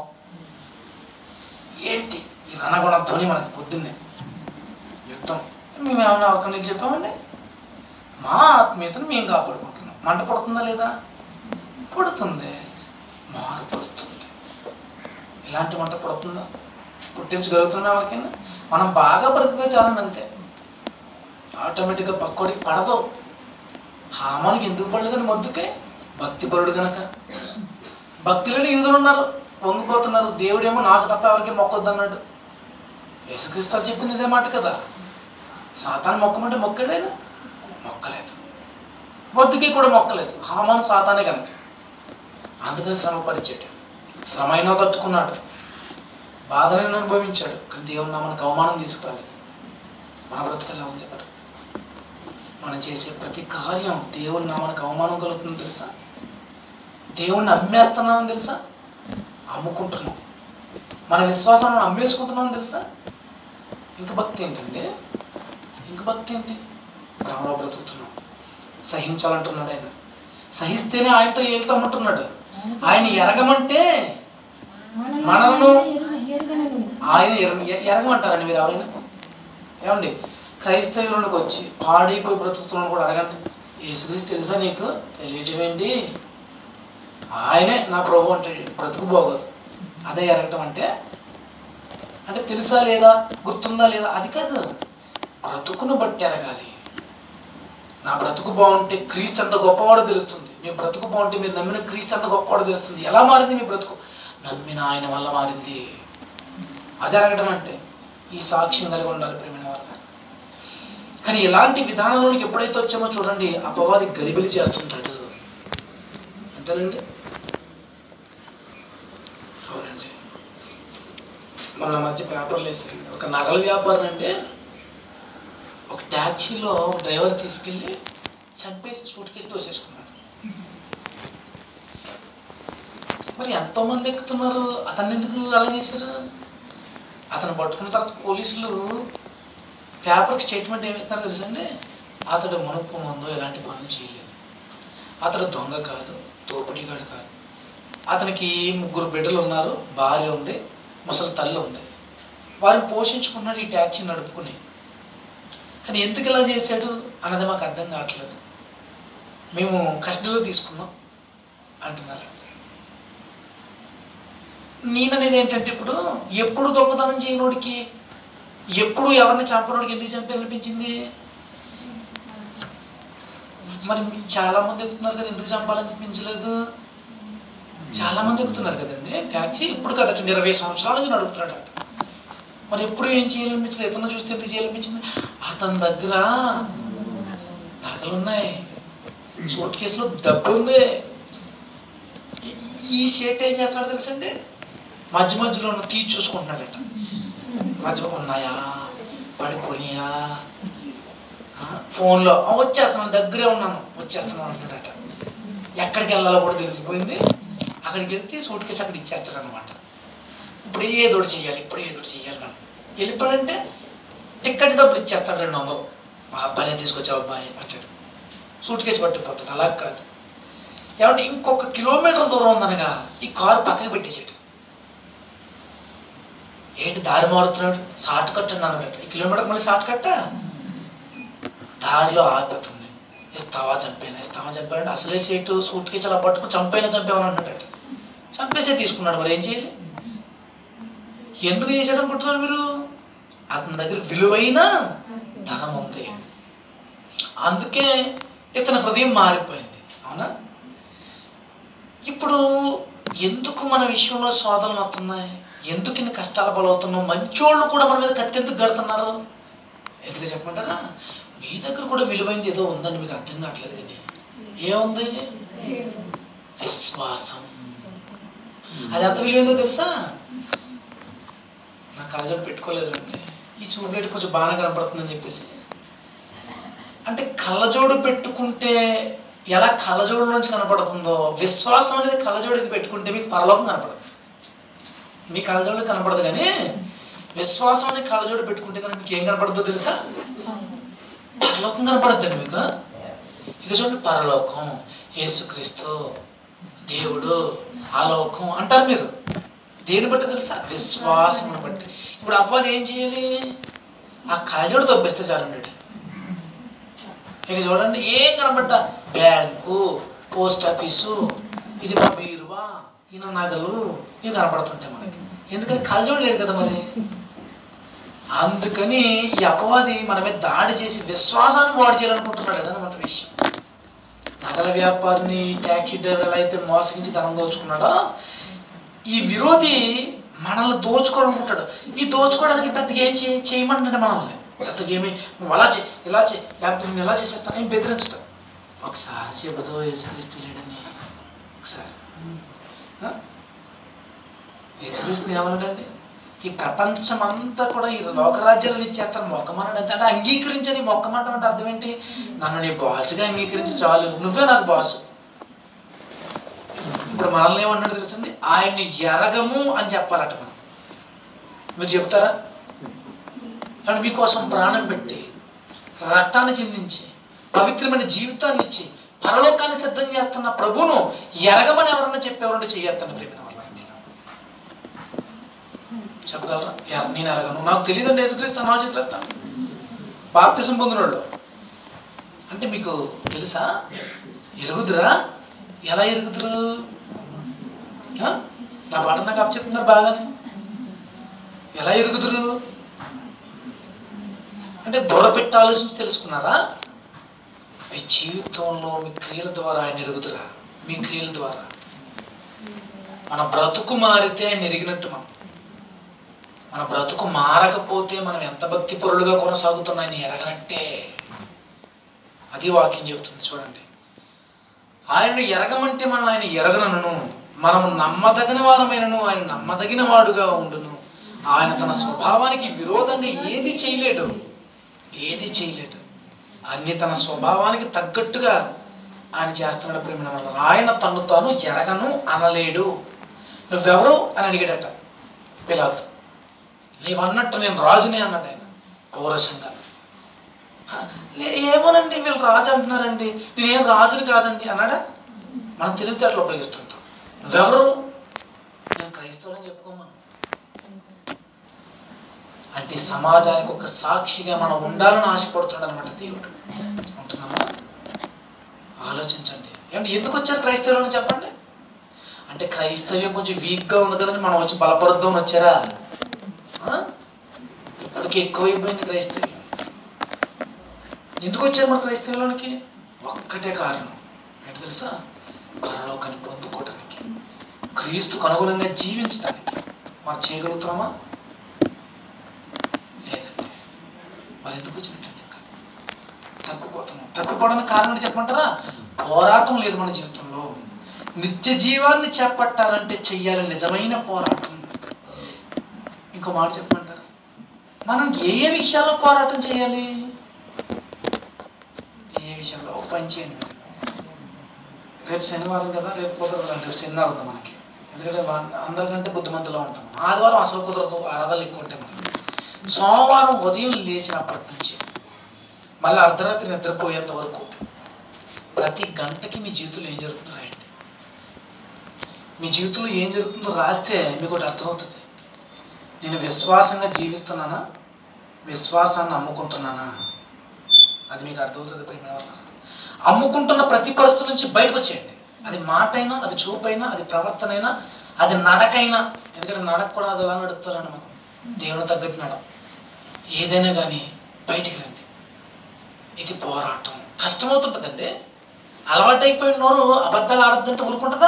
ఏంటి ఈ రణగుణ ధ్వని మనకి పొద్దున్నే యుద్ధం మేము ఏమన్నా ఒక నీళ్ళు చెప్పామండి మా ఆత్మీయతను మేము కాపాడుకుంటున్నాం మంట పడుతుందా లేదా పడుతుంది మార్పు వస్తుంది ఇలాంటి మంట పడుతుందా పుట్టించగలుగుతున్నా ఎవరికైనా మనం బాగా బ్రతికితే చాలండి అంతే ఆటోమేటిక్గా పక్కోడికి పడదు హామానికి ఎందుకు పడలేదని మొద్దుకే భక్తి పరుడు కనుక భక్తిలోని యూదులు ఉన్నారు వంగిపోతున్నారు దేవుడేమో నాకు తప్ప ఎవరికి మొక్కొద్దు అన్నాడు యేసుక్రీస్తు చెప్పింది ఇదే మాట కదా సాతాను మొక్కమంటే మొక్కాడైనా మొక్కలేదు మొద్దుకి కూడా మొక్కలేదు హామాను సాతానే కనుక అందుకని శ్రమ పరిచాడు శ్రమ అయినా తట్టుకున్నాడు బాధనైనా అనుభవించాడు కానీ దేవుని నామానికి అవమానం తీసుకురాలేదు మన బ్రతికెలా ఉంది ఇప్పుడు మనం చేసే ప్రతి కార్యం దేవుని నామానికి అవమానం కలుగుతుందో తెలుసా దేవుణ్ణి అమ్మేస్తున్నామని తెలుసా అమ్ముకుంటున్నాం మన విశ్వాసాన్ని అమ్మేసుకుంటున్నాం తెలుసా ఇంక భక్తి ఏంటండి ఇంక భక్తి ఏంటి భ్రమలో బ్రతుకుతున్నాం సహించాలంటున్నాడు ఆయన సహిస్తేనే ఆయనతో ఏళ్తామంటున్నాడు ఆయన ఎరగమంటే మనలను ఎరుగనను ఆయన ఎర- ఎరగమంటారండి మీరు ఎవరైనా ఏమండి క్రైస్తవులకు వచ్చి పాడైపోయి బ్రతుకుతున్నాను కూడా అడగండి యేసుక్రీస్తు తెలుసా నీకు తెలియటమేంటి ఆయనే నా ప్రభు అంటే బ్రతుకు పోగదు అదే ఎరగటం అంటే అంటే తెలుసా లేదా గుర్తుందా లేదా అది కాదు బ్రతుకును బట్టి ఎరగాలి నా బ్రతుకు బాగుంటే క్రీస్తు ఎంత గొప్పవాడో తెలుస్తుంది మీ బ్రతుకు బాగుంటే మీరు నమ్మిన క్రీస్తు ఎంత గొప్పవాడో తెలుస్తుంది ఎలా మారింది మీ బ్రతుకు నమ్మిన ఆయన వల్ల మారింది అది అరగడం అంటే ఈ సాక్ష్యం కలిగి ఉండాలి ప్రేమైన వాళ్ళ కానీ ఇలాంటి విధానంలోనికి ఎప్పుడైతే వచ్చామో చూడండి అపవాది గలిబిలి చేస్తుంటాడు అంతేనండి అవునండి మన మధ్య పేపర్లు వేసి ఒక నగల వ్యాపారం అంటే ఒక ట్యాక్సీలో డ్రైవర్ తీసుకెళ్ళి చంపేసి సూట్ కేసు తోసేసుకున్నాడు మరి ఎంతో మంది ఎక్కుతున్నారు అతన్ని ఎందుకు అలా చేశారు అతను పట్టుకున్న తర్వాత పోలీసులు పేపర్కి స్టేట్మెంట్ ఏమి ఇస్తున్నారో తెలుసండి అతడు మునుపు ముందు ఎలాంటి పనులు చేయలేదు అతడు దొంగ కాదు దోపిడీగాడు కాదు అతనికి ముగ్గురు బిడ్డలు ఉన్నారు భార్య ఉంది ముసలి తల్లి ఉంది వారిని పోషించుకున్నాడు ఈ ట్యాక్సీ నడుపుకుని కానీ ఎందుకు ఇలా చేశాడు అన్నది మాకు అర్థం కావట్లేదు మేము కస్టడీలో తీసుకున్నాం అంటున్నారు నేననేది ఏంటంటే ఇప్పుడు ఎప్పుడు దొంగతనం చేయనోడికి ఎప్పుడు ఎవరిని చంపనోడికి ఎందుకు చంపాలనిపించింది మరి మీ- చాలా మంది ఎక్కుతున్నారు కదా ఎందుకు చంపాలనిపించలేదు చాలా మంది ఎక్కుతున్నారు కదండి ట్యాక్సీ ఇప్పుడు కదట ఇరవై సంవత్సరాల నుంచి నడుపుతున్నాడు అంట మరి ఎప్పుడు ఏం చేయాలనిపించలేదు ఇతను చూస్తే ఎందుకు చేయాలనిపించింది అతని దగ్గర నగలు ఉన్నాయి సూట్ కేసులో డబ్బు ఉంది ఈ- ఈ షేట్ ఏం చేస్తున్నాడు తెలుసండి మధ్య మధ్యలో ఉన్న తీసి చూసుకుంటున్నాడట మధ్య ఉన్నాయా పడిపోయినాయా ఆ, ఫోన్లో "ఆ, వచ్చేస్తున్నాను దగ్గరే ఉన్నాను వచ్చేస్తున్నాను అంటున్నాడట ఎక్కడికి వెళ్ళాలో కూడా తెలిసిపోయింది అక్కడికి వెళ్తే సూట్ కేసు అక్కడ ఇచ్చేస్తాడు అనమాట ఇప్పుడు ఏదో ఒకటి చెయ్యాలి ఇప్పుడు ఏదో ఒకటి చెయ్యాలి మనం వెళ్ళిపోయాడంటే టికెట్ డబ్బులు ఇచ్చేస్తాడు రెండు వందలు మా అబ్బాయినే తీసుకొచ్చావు అబ్బాయి అంటాడు సూట్ కేసు పట్టిపోతాడు అలా కాదు ఏమంటే ఇంకొక కిలోమీటర్ దూరం ఉందనగా ఈ కారు పక్కకి పెట్టేసాడు ఏంటి దారి మారుతున్నాడు షార్ట్ కట్ అన్నాడు ఈ కిలోమీటర్ మళ్ళీ షార్ట్ కట్ట దారిలో ఆగిపోతుంది ఇస్తావా చంపేనా ఇస్తావా చంపానంటే అసలే సీటు సూట్ కేసు అలా పట్టుకుని చంపైనా చంపేమని అంటున్నాడట చంపేసే తీసుకున్నాడు మరి ఏం చేయాలి ఎందుకు చేశాడు అనుకుంటున్నారు మీరు అతని దగ్గర విలువైన ధనం ఉంది అందుకే ఇతని హృదయం మారిపోయింది అవునా ఇప్పుడు ఎందుకు మన విషయంలో శోధనలు వస్తున్నాయి ఎందుకు ఇన్ని కష్టాలు బలవుతున్నాం మంచోళ్ళు కూడా మన మీద కత్తి ఎందుకు గడుతున్నారు ఎందుకు చెప్పమంటారా మీ దగ్గర కూడా విలువైనది ఏదో ఉందని మీకు అర్థం కావట్లేదు కానీ ఏముంది విశ్వాసం అది ఎంత విలువైందో తెలుసా నా కళ్ళజోడు పెట్టుకోలేదండి ఈ చూడలేడు కొంచెం బాగానే కనపడుతుందని చెప్పేసి అంటే కళ్ళజోడు పెట్టుకుంటే ఎలా కళ్ళజోడు నుంచి కనపడుతుందో విశ్వాసం అనేది కళ్ళజోడికి పెట్టుకుంటే మీకు పరలోకం కనపడదు మీ కళ్ళజోడు కనపడదు కానీ విశ్వాసం అనే కళ్ళజోడు పెట్టుకుంటే కనుక మీకు ఏం కనపడుతుందో తెలుసా పరలోకం కనపడద్దండి మీకు ఇక చూడండి పరలోకం యేసుక్రీస్తు దేవుడు ఆలోకం అంటారు మీరు దేని బట్టి తెలుసా విశ్వాసం బట్టి ఇప్పుడు అవ్వదు ఏం చేయాలి ఆ కళ్ళజోడు తప్పిస్తే చాలండి ఇక చూడండి ఏం కనబడ్డా బ్యాంకు పోస్ట్ ఆఫీసు ఇది మా బీరువా ఈయన నగలు ఇవి కనపడుతుంటాయి మనకి ఎందుకని కళ్ళజోడు లేదు కదా మరి అందుకని ఈ అపవాది మన మీద దాడి చేసి విశ్వాసాన్ని వాడు చేయాలనుకుంటున్నాడు అదనమాట విషయం నగల వ్యాపారిని ట్యాక్సీ డ్రైవర్ ఎలా అయితే మోసగించి ధనం దోచుకున్నాడో ఈ విరోధి మనల్ని దోచుకోవాలనుకుంటాడు ఈ దోచుకోవడానికి పెద్దగా ఏం చేయ చేయమంటే మనల్ని పెద్దగా ఏమి నువ్వు అలా చేయి ఇలా చేయి లేకపోతే నేను ఎలా చేసేస్తాను ఏం బెదిరించడం ఒకసారి చెబుతో ఏసుక్రీస్తు లేడని ఒకసారి ఆ? యేసుక్రీస్తు ఏమన్నాడండి ఈ ప్రపంచం అంతా కూడా ఈ లోకరాజ్యాలను ఇచ్చేస్తాను మొక్కమన్నాడు అంటే అంటే అంగీకరించని మొక్కమంటాం అంటే అర్థం ఏంటి నన్ను నీ బాసుగా అంగీకరించి చాలు నువ్వే నాకు బాసు ఇప్పుడు మనల్ని ఏమన్నాడు తెలుసండి ఆయన్ని ఎరగము అని చెప్పాలట మనం మీరు చెప్తారా అంటే మీకోసం ప్రాణం పెట్టి రక్తాన్ని చిందించి పవిత్రమైన జీవితాన్ని ఇచ్చి పరలోకాన్ని సిద్ధం చేస్తున్న ప్రభువును ఎరగమని ఎవరన్నా చెప్పేవారంటే చెయ్యొద్దండి ప్రేమ చెప్పగలరా ఎర- నేను ఎరగను నాకు తెలియదండి యేసుక్రీస్తు అన్నా చేతులు ఎత్తాను బాప్తిసం పొందినోళ్ళు అంటే మీకు తెలుసా ఎరుగుదురా ఎలా ఎరుగుదురు ఆ? నా మాట నాకు అప్ చెప్తున్నారు బాగానే ఎలా ఎరుగుదురు అంటే బుర్ర పెట్టి ఆలోచించి తెలుసుకున్నారా మీ జీవితంలో మీ క్రియల ద్వారా ఆయన ఎరుగుదురా మీ క్రియల ద్వారా మన బ్రతుకు మారితే ఆయన ఎరిగినట్టు మనం మన బ్రతుకు మారకపోతే మనం ఎంత భక్తి పరులుగా కొనసాగుతున్నాయని ఎరగనట్టే అది వాక్యం చెబుతుంది చూడండి ఆయన్ను ఎరగమంటే మనం ఆయన ఎరగనను మనము నమ్మదగిన వారమైనను ఆయన నమ్మదగిన వాడుగా ఉండును ఆయన తన స్వభావానికి విరోధంగా ఏది చేయలేడు ఏది చేయలేడు అన్ని తన స్వభావానికి తగ్గట్టుగా ఆయన చేస్తున్నాడు ప్రేమ వల్ల ఆయన తను తాను ఎరగను అనలేడు నువ్వెవరు అని అడిగాడట పిలాతు నీవన్నట్టు నేను రాజునే అన్నాడు ఆయన పౌరసంగా "హ, లే- ఏమోనండి వీళ్ళు రాజు అంటున్నారండి నేనేం రాజుని కాదండి అన్నాడా మనం తెలివితేటలు ఉపయోగిస్తుంటాం నువ్వెవరు నేను క్రైస్తవులని చెప్పుకోమను అంటే సమాజానికి ఒక సాక్షిగా మనం ఉండాలని ఆశపడుతున్నాడు అనమాట దేవుడు ఉంటున్నామా ఆలోచించండి ఏమంటే ఎందుకు వచ్చారు క్రైస్తవులు అని చెప్పండి అంటే క్రైస్తవ్యం కొంచెం వీక్గా ఉంది కదండి మనం వచ్చి బలపరుద్దామని వచ్చారా ఆ? ఇప్పటికి ఎక్కువైపోయింది క్రైస్తవ్యం ఎందుకు వచ్చారు మన క్రైస్తవ్యంలోనికి ఒక్కటే కారణం ఏంటి తెలుసా పరలోకాన్ని పొందుకోవటానికి క్రీస్తుకు అనుగుణంగా జీవించడానికి మనం చేయగలుగుతున్నామా లేదండి మరి ఎందుకు వచ్చినట్టు ఇంకా తప్పిపోతున్నాం తప్పిపోవడానికి కారణం ఏంటి చెప్పమంటారా పోరాటం లేదు మన జీవితంలో నిత్య జీవాన్ని చేపట్టాలంటే చెయ్యాలి నిజమైన పోరాటం ఇంకో మాట చెప్పమంటారా మనం ఏ ఏ విషయాల్లో పోరాటం చేయాలి ఏ ఏ విషయంలో ఒక పని చేయండి రేపు శనివారం కదా రేపు కుదరదు రేపు శనివారం ఉంది మనకి ఎందుకంటే వా- అందరికంటే బుద్ధిమంతులో ఉంటాం ఆదివారం అసలు కుదరదు ఆరాధాలు ఎక్కువ ఉంటాయి మనకి సోమవారం ఉదయం లేచినప్పటి నుంచి మళ్ళీ అర్ధరాత్రి నిద్రపోయేంత వరకు ప్రతి గంటకి మీ జీవితంలో ఏం జరుగుతున్నాయండి మీ జీవితంలో ఏం జరుగుతుందో రాస్తే మీకు ఒకటి అర్థమవుతుంది నేను విశ్వాసంగా జీవిస్తున్నానా విశ్వాసాన్ని అమ్ముకుంటున్నానా అది మీకు అర్థమవుతుంది ప్రేమ వల్ల అమ్ముకుంటున్న ప్రతి పరిస్థితి నుంచి బయటకు వచ్చేయండి అది మాట అయినా అది చూపైనా అది ప్రవర్తన అయినా అది నడకైనా ఎందుకంటే నడక కూడా అది ఎలా నడుస్తారని మనం దేవుని తగ్గట్టు నడ ఏదైనా కానీ బయటికి రండి ఇది పోరాటం కష్టమవుతుంటుందండి అలవాటు అయిపోయిన నోరు అబద్ధాలు ఆడద్దంటే ఊరుకుంటుందా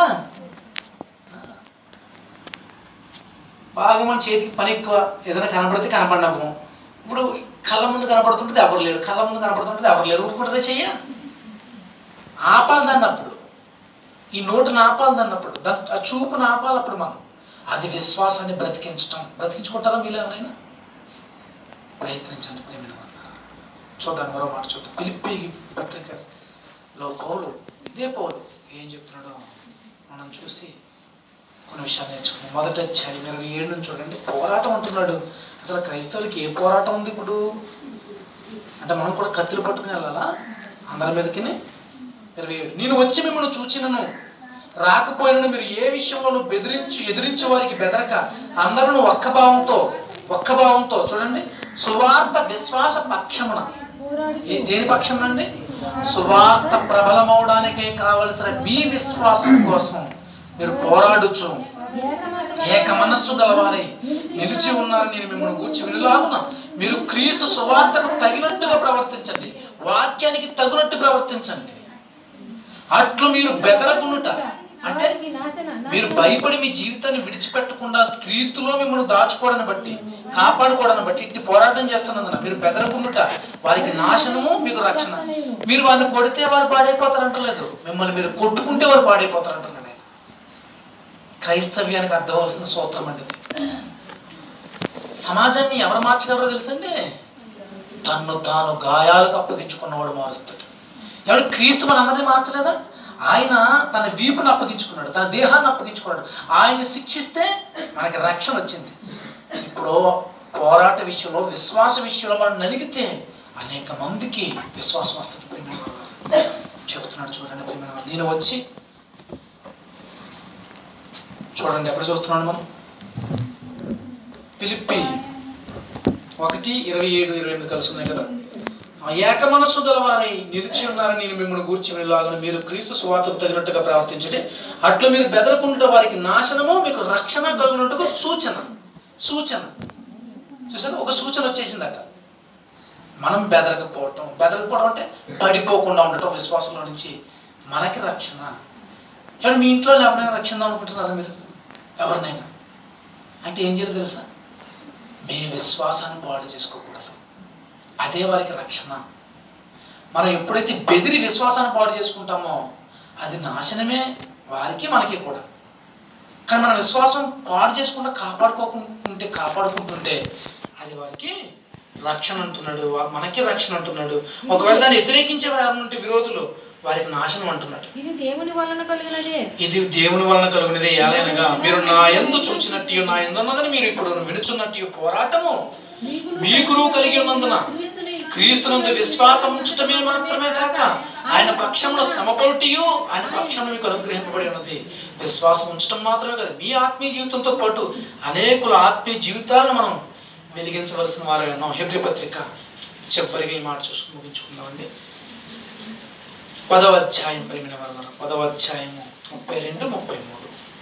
బాగా మన చేతికి పని ఎక్కువ ఏదైనా కనపడితే కనపడినవ్వం ఇప్పుడు కళ్ళ ముందు కనపడుతుంటుంది ఎవరు లేరు కళ్ళ ముందు కనపడుతుంటుంది ఎవరు లేరు ఊరుకుంటుందే చెయ్య ఆపాలి దాన్ని అప్పుడు ఈ నోటుని ఆపాలి దాన్ని అప్పుడు దాని ఆ చూపుని ఆపాలి అప్పుడు మనం అది విశ్వాసాన్ని బ్రతికించటం బ్రతికించుకుంటారా వీళ్ళు ఎవరైనా ప్రయత్నించండి ప్రేమిన చూద్దాం మరో మాట చూద్దాం పిలిపి పత్రికలో పౌలు ఇదే పౌలు ఏం చెప్తున్నాడో మనం చూసి కొన్ని విషయాలు నేర్చుకున్నాం మొదట అధ్యాయం ఇరవై ఏడు నుంచి చూడండి పోరాటం అంటున్నాడు అసలు క్రైస్తవులకి ఏ పోరాటం ఉంది ఇప్పుడు అంటే మనం కూడా కత్తులు పట్టుకుని వెళ్ళాలా అందరి మీదకి ఇరవై ఏడు నేను వచ్చి మిమ్మల్ని చూచినను రాకపోయినను మీరు ఏ విషయంలోనూ బెదిరించి ఎదిరించే వారికి బెదరక అందరూ ఒక్క భావంతో ఒక్క భావంతో చూడండి సువార్త విశ్వాస పక్షమున ఏ- దేని పక్షం అండి సువార్త ప్రబలమవడానికే కావలసిన మీ విశ్వాసం కోసం మీరు పోరాడుచు ఏక మనస్సు గలవారై నిలిచి ఉన్నారని నేను మిమ్మల్ని గూర్చి వినలాగున మీరు క్రీస్తు సువార్తకు తగినట్టుగా ప్రవర్తించండి వాక్యానికి తగినట్టు ప్రవర్తించండి అట్లు మీరు బెదరకునుట అంటే మీరు భయపడి మీ జీవితాన్ని విడిచిపెట్టకుండా క్రీస్తులో మిమ్మల్ని దాచుకోవడాన్ని బట్టి కాపాడుకోవడాన్ని బట్టి ఇట్టి పోరాటం చేస్తున్నందున మీరు బెదరకుండుట వారికి నాశనము మీకు రక్షణ మీరు వారిని కొడితే వారు పాడైపోతారంటలేదు మిమ్మల్ని మీరు కొట్టుకుంటే వారు పాడైపోతారంటున్నాడు ఆయన. క్రైస్తవ్యానికి అర్థమవలసిన సూత్రం అండి ఇది. సమాజాన్ని ఎవరు మార్చగలరో తెలుసండి తన్ను తాను గాయాలకు అప్పగించుకున్నవాడు మారుస్తాడు ఎవడు క్రీస్తు మనందరినీ మార్చలేదా ఆయన తన వీపుని అప్పగించుకున్నాడు తన దేహాన్ని అప్పగించుకున్నాడు ఆయన్ని శిక్షిస్తే మనకి రక్షణ వచ్చింది ఇప్పుడు పోరాట విషయంలో విశ్వాస విషయంలో మనం నలిగితే అనేక మందికి విశ్వాసం వస్తుంది ప్రేమ చెబుతున్నాడు చూడండి ప్రేమ నేను వచ్చి చూడండి ఎప్పుడు చూస్తున్నాడు మనం పిలిపి ఒకటి ఇరవై ఏడు ఇరవై ఎనిమిది కలిసి ఉన్నాయి కదా ఆ ఏక మనస్సు గలవారై నిలిచి ఉన్నారని నేను మిమ్మల్ని గూర్చి వెళ్ళాగను మీరు క్రీస్తు సువార్తకు తగినట్టుగా ప్రవర్తించండి అట్లు మీరు బెదరకుండా వారికి నాశనము మీకు రక్షణ కలుగునట్టుగా సూచన సూచన చూసారా ఒక సూచన వచ్చేసిందట మనం బెదరకపోవటం బెదరకపోవడం అంటే పడిపోకుండా ఉండటం విశ్వాసంలో నుంచి మనకి రక్షణ కానీ మీ ఇంట్లో ఎవరైనా రక్షణ అనుకుంటున్నారా మీరు ఎవరినైనా అంటే ఏం చేయాలి తెలుసా మీ విశ్వాసాన్ని పాడు చేసుకోకూడదు అదే వారికి రక్షణ మనం ఎప్పుడైతే బెదిరి విశ్వాసాన్ని పాడు చేసుకుంటామో అది నాశనమే వారికి మనకి కూడా కానీ మన విశ్వాసం పాడు చేసుకుంటూ కాపాడుకోకుంటే కాపాడుకుంటుంటే అది వారికి రక్షణ అంటున్నాడు వా- మనకి రక్షణ అంటున్నాడు ఒకవేళ దాన్ని వ్యతిరేకించే వారు ఎవరు ఉంటే విరోధులు వారికి నాశనం అంటున్నాడు ఇది దేవుని వలన కలిగినదే ఇది దేవుని వలన కలుగునిదే ఏలైనగా మీరు నా ఎందు చూచినట్టు నా ఎందున్నదని మీరు ఇప్పుడు వినుచున్నట్టు పోరాటము మీకును కలిగి ఉన్నందున క్రీస్తుని క్రీస్తునందు విశ్వాసం ఉంచటమే మాత్రమే కాక ఆయన పక్షంలో శ్రమపడుటియు ఆయన పక్షంలో మీకు అనుగ్రహింపబడి ఉన్నది విశ్వాసం ఉంచటం మాత్రమే కాదు మీ ఆత్మీయ జీవితంతో పాటు అనేకుల ఆత్మీయ జీవితాలను మనం వెలిగించవలసిన వారు ఉన్నాం హెబ్రి పత్రిక చివరిగా ఈ మాట చూసుకుని ముగించుకుందామండి పదవ అధ్యాయం ప్రేమిన వల్ల పదవ అధ్యాయము ముప్పై రెండు ముప్పై మూడు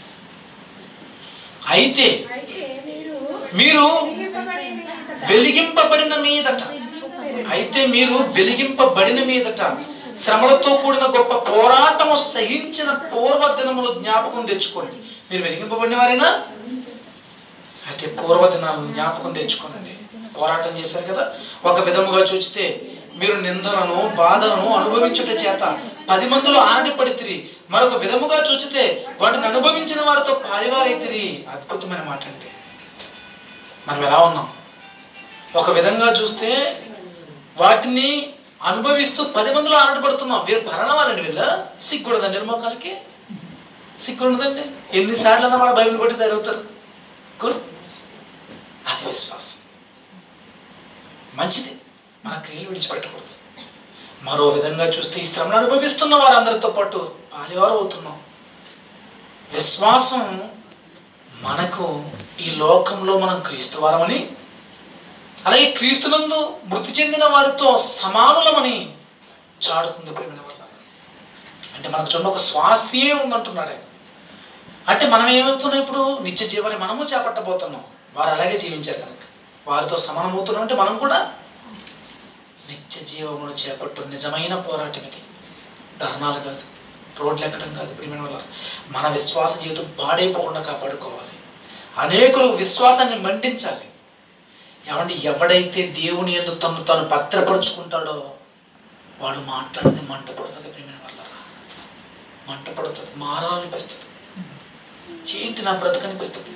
అయితే అయితే మీరు మీరు నింపబడిన వెలిగింపబడిన మీదట అయితే మీరు వెలిగింపబడిన మీదట శ్రమలతో కూడిన గొప్ప పోరాటము సహించిన పూర్వ దినములు జ్ఞాపకం తెచ్చుకోండి మీరు వెలిగింపబడిన వారేనా అయితే పూర్వ దినాలను జ్ఞాపకం తెచ్చుకోనండి పోరాటం చేశారు కదా ఒక విధముగా చూస్తే మీరు నిందలను బాధలను అనుభవించుట చేత పది మందిలో ఆనటి పడితిరి మరొక విధముగా చూచితే వాటిని అనుభవించిన వారితో పారివారైతిరి అద్భుతమైన మాట అండి మనం ఎలా ఉన్నాం ఒక విధంగా చూస్తే వాటిని అనుభవిస్తూ పది మందిలో ఆనటపడుతున్నాం వీరు భరణవాలండి వీళ్ళ సిగ్గుడదండి నిర్మోకాలకి సిగ్గుండదండి ఎన్నిసార్లు అన్న మన బైబిల్ పట్టి తరుగుతారు గుడ్ అది విశ్వాసం మంచిది మన క్రియలు విడిచిపెట్టకూడదు మరో విధంగా చూస్తే ఈ శ్రమను అనుభవిస్తున్న వారందరితో పాటు పాలివారు అవుతున్నాం విశ్వాసం మనకు ఈ లోకంలో మనం క్రీస్తు వారమని అలాగే క్రీస్తునందు మృతి చెందిన వారితో సమానులమని చాడుతుంది ప్రేమిన వల్ల అంటే మనకు చూడండి ఒక స్వాస్థ్యమే ఉందంటున్నాడు ఆయన అంటే మనం ఏమవుతున్నాం ఇప్పుడు నిత్య జీవాన్ని మనము చేపట్టబోతున్నాం వారు అలాగే జీవించారు కనుక వారితో సమానమవుతున్నాం అంటే మనం కూడా నిత్య జీవమును చేపట్టు నిజమైన పోరాటం ఇది ధర్నాలు కాదు రోడ్లు ఎక్కడం కాదు ప్రియమైన వల్ల మన విశ్వాస జీవితం పాడైపోకుండా కాపాడుకోవాలి అనేకులు విశ్వాసాన్ని మండించాలి ఏమంటే ఎవడైతే దేవుని ఎందు తను తాను భద్రపరుచుకుంటాడో వాడు మాట్లాడితే మంట పడుతుంది ప్రేమైన వల్ల మంట పడుతుంది మారాలనిపిస్తుంది చేంటి నా బ్రతకనిపిస్తుంది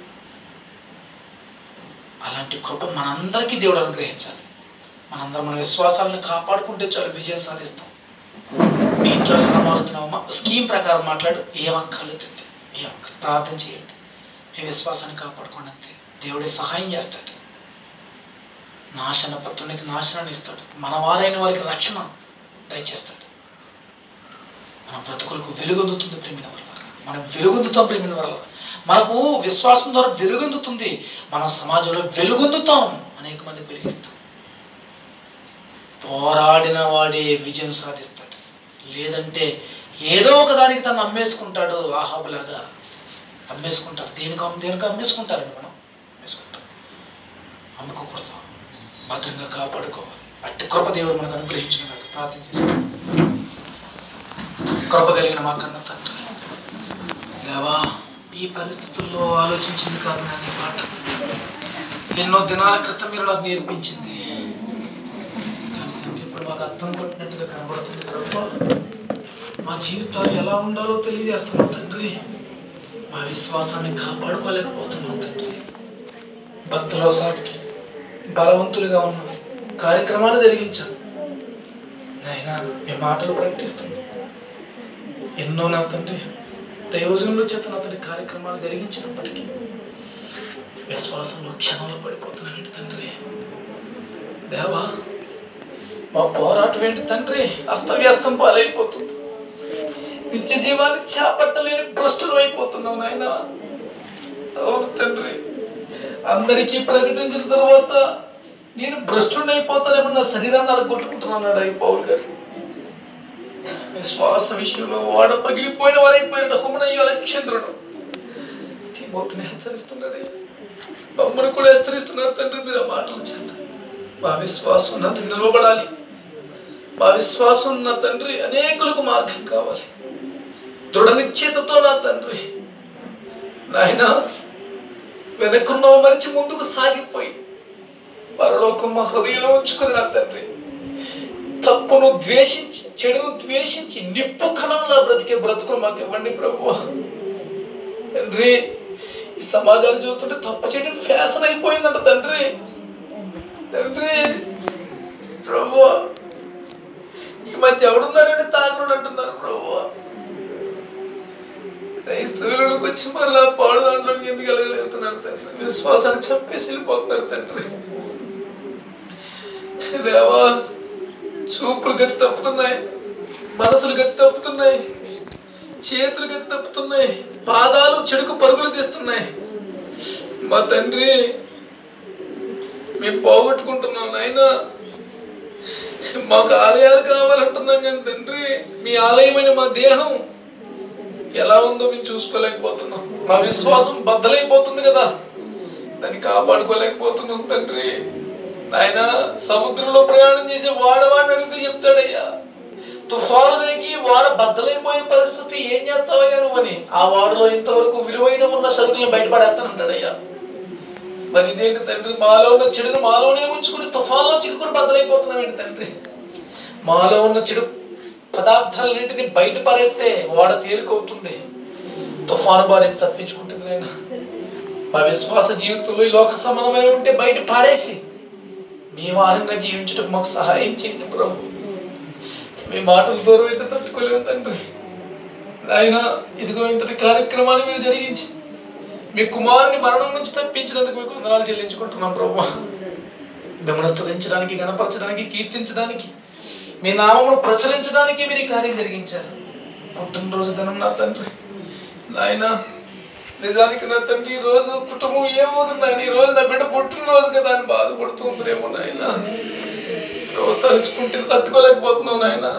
అలాంటి కృప మనందరికీ దేవుడు అనుగ్రహించాలి మనందరం మన విశ్వాసాలను కాపాడుకుంటే చాలు విజయం సాధిస్తాం మీ ఇంట్లో ఎలా మారుతున్నామా స్కీమ్ ప్రకారం మాట్లాడు ఏం అక్కర్లేదండి ఏం అక్కర్ ప్రార్థన చేయండి మీ విశ్వాసాన్ని కాపాడుకోండి అంతే దేవుడే సహాయం చేస్తాడు నాశన పుత్రునికి నాశనాన్ని ఇస్తాడు మన వారైన వారికి రక్షణ దయచేస్తాడు మన బ్రతుకులకు వెలుగొందుతుంది ప్రేమిన వల్ల మనం వెలుగొందుతాం ప్రేమిన వల్ల మనకు విశ్వాసం ద్వారా వెలుగొందుతుంది మనం సమాజంలో వెలుగొందుతాం అనేక మంది వెలిగిస్తాం పోరాడిన వాడే విజయం సాధిస్తాడు లేదంటే ఏదో ఒక దానికి తను అమ్మేసుకుంటాడు ఆహాబులాగా అమ్మేసుకుంటారు దేనికి అమ్- దేనికి అమ్మేసుకుంటారండి మనం అమ్మేసుకుంటాం అమ్ముకోకూడదు భద్రంగా కాపాడుకోవాలి అట్టి కృప దేవుడు మనకు అనుగ్రహించిన కాక ప్రార్థన చేసుకోవాలి కృప కలిగిన మా కన్న తండ్రి దేవా ఈ పరిస్థితుల్లో ఆలోచించింది కాదు నా నీ మాట ఎన్నో దినాల క్రితం మీరు నాకు నేర్పించింది కానీ తండ్రి ఇప్పుడు మాకు అర్థం పట్టినట్టుగా కనబడుతుంది ప్రభు మా జీవితాలు ఎలా ఉండాలో తెలియజేస్తున్నాం తండ్రి మా విశ్వాసాన్ని కాపాడుకోలేకపోతున్నాం తండ్రి భక్తులో సాగుతూ బలవంతులుగా ఉన్నాం కార్యక్రమాలు జరిగించాం నాయనా మీ మాటలు ప్రకటిస్తున్నాం ఎన్నో నా తండ్రి దైవజనుల చేత నా తండ్రి కార్యక్రమాలు జరిగించినప్పటికీ విశ్వాసంలో క్షణంలో పడిపోతున్నాడు తండ్రి దేవా మా పోరాటం ఏంటి తండ్రి అస్తవ్యస్తం పాలైపోతుంది నిత్య జీవాన్ని చేపట్టలేని భ్రష్టులు అయిపోతున్నాం నాయన అవును తండ్రి అందరికీ ప్రకటించిన తర్వాత నేను భ్రష్టుని అయిపోతానేమో నా శరీరాన్ని అలగొట్టుకుంటున్నాడు ఈ పౌల్ గారు విశ్వాస విషయంలో వాడు పగిలిపోయిన వారైపోయినట్టు హోమనయ్య అలక్షేంద్రుడు తిమోతిని హెచ్చరిస్తున్నాడు మమ్మల్ని కూడా హెచ్చరిస్తున్నారు తండ్రి మీరు ఆ మాటల చేత మా విశ్వాసం నా తండ్రి నిలవబడాలి మా విశ్వాసం నా తండ్రి అనేకులకు మార్గం కావాలి దృఢ నిశ్చేతతో నా తండ్రి నాయన వెనక్కున్నవ మరిచి ముందుకు సాగిపోయి పరలోకం మా హృదయంలో ఉంచుకుని నా తండ్రి తప్పును ద్వేషించి చెడును ద్వేషించి నిప్పు కణంలా బ్రతికే బ్రతుకులు మాకు ఇవ్వండి ప్రభు తండ్రి ఈ సమాజాన్ని చూస్తుంటే తప్పు చేయడం ఫ్యాషన్ అయిపోయిందంట తండ్రి తండ్రి ప్రభు ఈ మధ్య ఎవడున్నారండి తాగుడు అంటున్నారు ప్రభు క్రైస్తవులకు వచ్చి మళ్ళా పాడు దాంట్లోకి ఎందుకు వెళ్ళగలుగుతున్నారు తండ్రి విశ్వాసాన్ని చంపేసి వెళ్ళిపోతున్నారు తండ్రి దేవా చూపులు గతి తప్పుతున్నాయి మనసులు గతి తప్పుతున్నాయి చేతులు గతి తప్పుతున్నాయి పాదాలు చెడుకు పరుగులు తీస్తున్నాయి మా తండ్రి మేము పోగొట్టుకుంటున్నాం నాయన మాకు ఆలయాలు కావాలంటున్నాం కానీ తండ్రి మీ ఆలయమైన మా దేహం ఎలా ఉందో మేము చూసుకోలేకపోతున్నాం మా విశ్వాసం బద్దలైపోతుంది కదా దాన్ని కాపాడుకోలేకపోతున్నాం తండ్రి నాయన సముద్రంలో ప్రయాణం చేసే వాడవాడిని అడిగితే చెప్తాడయ్యా తుఫాను రేగి వాడ బద్దలైపోయే పరిస్థితి ఏం చేస్తావయ్యా నువ్వని ఆ వాడలో ఇంతవరకు విలువైన ఉన్న సరుకులను బయటపడేస్తానంటాడయ్యా మరి ఇదేంటి తండ్రి మాలో ఉన్న చెడును మాలోనే ఉంచుకుని తుఫాన్లో చిక్కుకుని బద్దలైపోతున్నాం ఏంటి తండ్రి మాలో ఉన్న చెడు పదార్థాలన్నింటినీ బయట పారేస్తే వాడ తేలికవుతుంది తుఫాను బారి తప్పించుకుంటుంది నేను మా విశ్వాస జీవితంలో ఈ లోక సంబంధమైన ఉంటే బయట పాడేసి మీ వారంగా జీవించటం మాకు సహాయం చేయండి ప్రభు మీ మాటలు దూరం అయితే తట్టుకోలేము తండ్రి ఆయన ఇదిగో ఇంతటి కార్యక్రమాన్ని మీరు జరిగించి మీ కుమారుని మరణం నుంచి తప్పించినందుకు మీకు వందనాలు చెల్లించుకుంటున్నాం ప్రభు మిమ్మల్ని స్తుతించడానికి గణపరచడానికి కీర్తించడానికి మీ నామమును ప్రచురించడానికి మీరు ఈ కార్యం జరిగించారు పుట్టినరోజు దినం నా తండ్రి నాయన నిజానికి నా తండ్రి ఈ రోజు కుటుంబం ఏమవుతుంది నాయన ఈ రోజు నా బిడ్డ పుట్టినరోజు కదా అని బాధపడుతుందిరేమో నాయన ప్రభు తలుచుకుంటే తట్టుకోలేకపోతున్నావు నాయన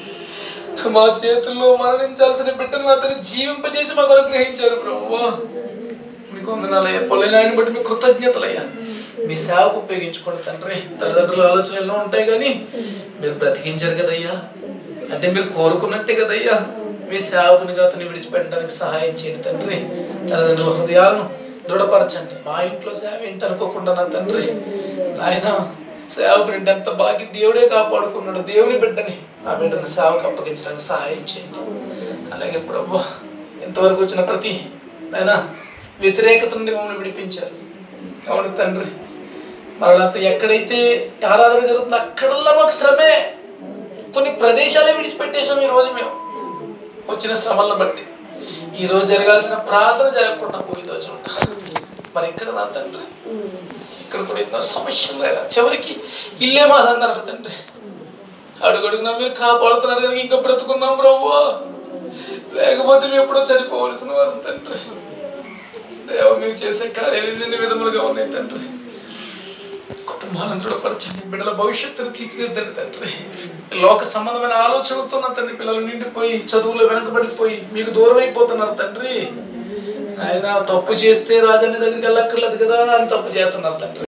మా చేతుల్లో మరణించాల్సిన బిడ్డను అతని జీవింపజేసి మాకు అనుగ్రహించారు ప్రభువా మీకు వందనాలయ్యా పొలైనాన్ని బట్టి మీ కృతజ్ఞతలయ్యా మీ సేవకు ఉపయోగించుకోండి తండ్రి తల్లిదండ్రుల ఆలోచనలు ఎన్నో ఉంటాయి కానీ మీరు బ్రతికించారు కదయ్యా అంటే మీరు కోరుకున్నట్టే కదయ్యా మీ సేవకునిగా అతన్ని విడిచిపెట్టడానికి సహాయం చేయండి తండ్రి తల్లిదండ్రుల హృదయాలను దృఢపరచండి మా ఇంట్లో సేవ ఏంటి అనుకోకుండా నా తండ్రి ఆయన సేవకుడు ఏంటి ఎంత బాగా దేవుడే కాపాడుకున్నాడు దేవుని బిడ్డని ఆ బిడ్డని సేవకు అప్పగించడానికి సహాయం చేయండి అలాగే ప్రభు ఇంతవరకు వచ్చిన ప్రతి నాయనా వ్యతిరేకత నుండి మమ్మల్ని విడిపించారు అవును తండ్రి మరణంతో ఎక్కడైతే ఆరాధన జరుగుతుందో అక్కడల్లా మాకు శ్రమే కొన్ని ప్రదేశాలే విడిచిపెట్టేశాం ఈ రోజు మేము వచ్చిన శ్రమలను బట్టి ఈ రోజు జరగాల్సిన ప్రార్థన జరగకుండా పోయిందో చోట మరి ఇక్కడ నా తండ్రి ఇక్కడ కూడా ఎన్నో సమస్యలు లేదా చివరికి ఇల్లే మాదన్నారట తండ్రి అడుగడుగునా మీరు కాపాడుతున్నారు కనుక ఇంకా బ్రతుకున్నాం ప్రభు లేకపోతే మేము ఎప్పుడో చనిపోవలసిన వారు తండ్రి దేవ మీరు చేసే కార్యాలు ఎన్ని విధములుగా ఉన్నాయి తండ్రి కుటుంబాలను దృఢపరచండి బిడ్డల భవిష్యత్తును తీర్చిదిద్దండి తండ్రి లోక సంబంధమైన ఆలోచనలతో నా తండ్రి పిల్లలు నిండిపోయి చదువులో వెనకబడిపోయి మీకు దూరం అయిపోతున్నారు తండ్రి ఆయన తప్పు చేస్తే రాజాని దగ్గరికి వెళ్ళక్కర్లేదు కదా అని తప్పు చేస్తున్నారు తండ్రి